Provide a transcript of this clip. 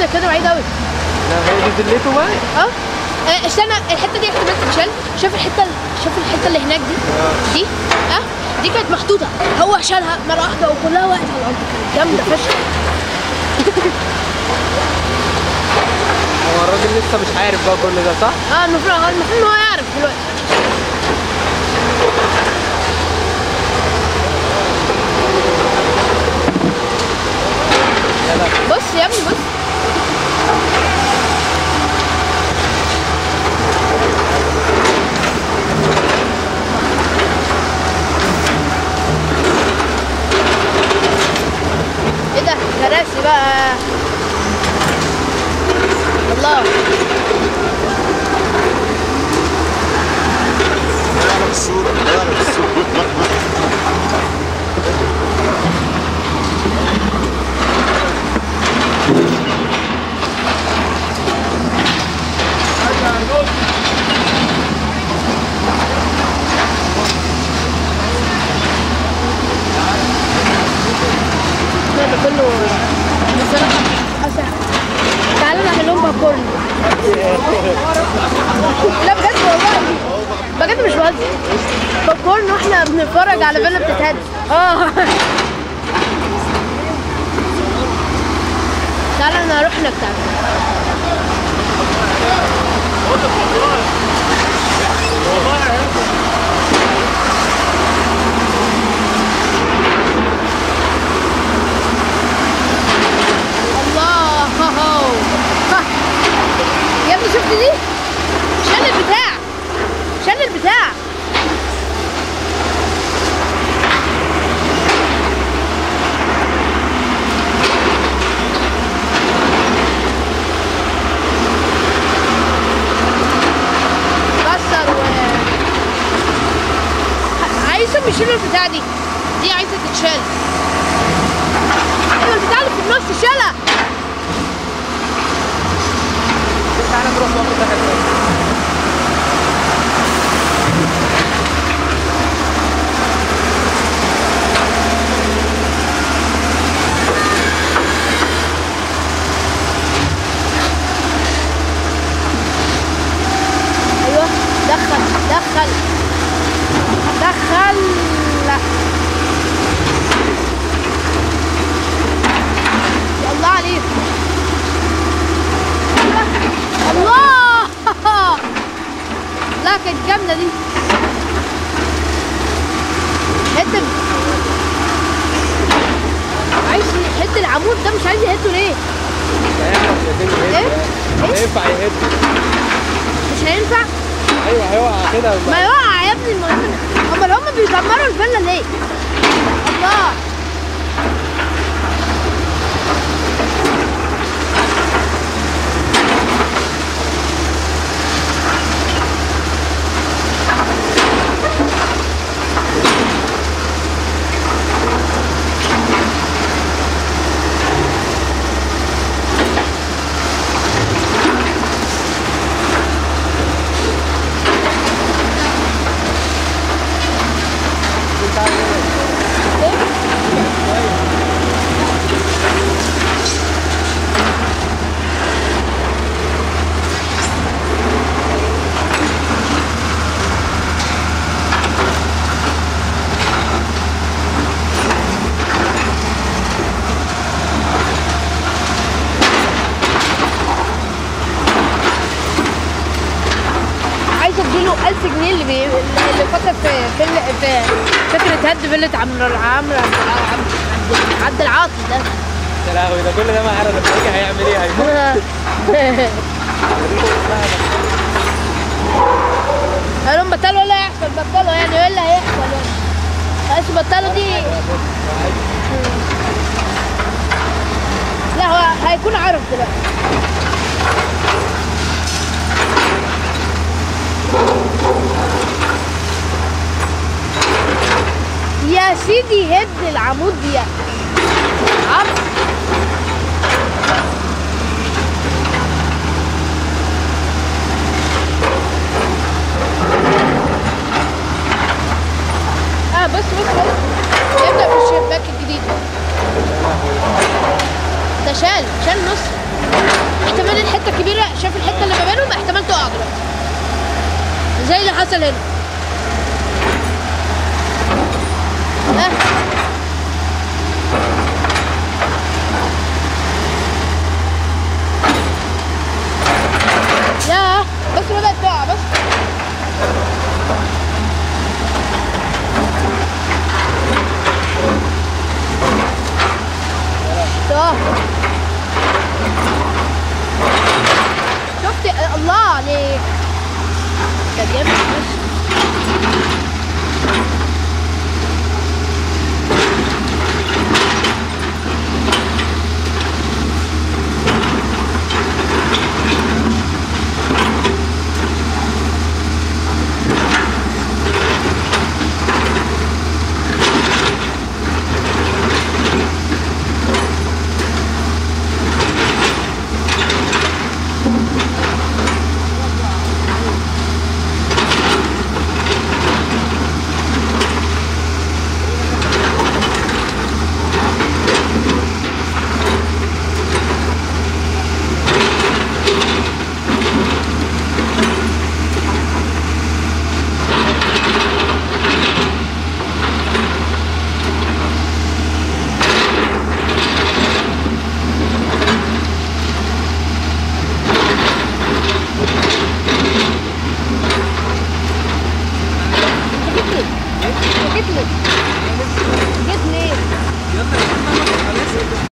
كده كده بعيد قوي لا هي دي دلته بقى اه آه، استنى الحته دي احتمال تتشال شوف الحته شوف الحته اللي هناك دي دي اه دي كانت محطوطه هو شالها مره واحده وكلها وقعت على الارض كانت جامده فشخ هو الراجل لسه مش عارف بقى كل ده صح؟ اه المفروض آه، المفروض ان هو يعرف دلوقتي يا لا بص يا ابني بص ايه ده كراسي بقى الله اعرف الصورة اعرف الصورة لا ده كله بصراحة أسع تعالى نعمل لهم بوب كورن لا بجد والله بجد مش بهزر بوب كورن واحنا بنتفرج على فيلا بتتهد اه تعالى انا اروح لك تعالى الله ها. يا ابني شفت دي شال البتاع شال البتاع كسر و عايزهم يشيلوا البتاع دي دي عايزه تتشال ايوه البتاع اللي في النص شالها تعالى نروح ناخد ده حلو ايوه دخل دخل دخل لا يا الله عليك أيوة. الله لا كانت جامده دي حته عايز يهد العمود ده مش عايز يهده ليه؟ هيعرف يهد إيه؟ يهد إيه؟ هينفع يهد مش هينفع؟ ايوه هيقع كده ما يقع يا ابني المهم امال هم بيدمروا الفيلا ليه؟ الله عايز اديله 1000 جنيه اللي بي... اللي فكر في في, في فكره هد فيلا عمرو عمرو عبد عبد العاطي ده يا لهوي ده كل ده معانا لما يجي هيعمل ايه هيموت قال لهم بطلوا ولا هيحصل بطلوا يعني ايه اللي هيحصل يعني بس بطلوا دي لا هو هيكون عرف دلوقتي يا سيدي هد العمود دي عرف اه بص بص بص يبدأ في الشباك الجديد ده شال شال نص بيحصل هنا اه يا بس بدأت تقع بس اه شفت الله عليك كان جامد فشخ.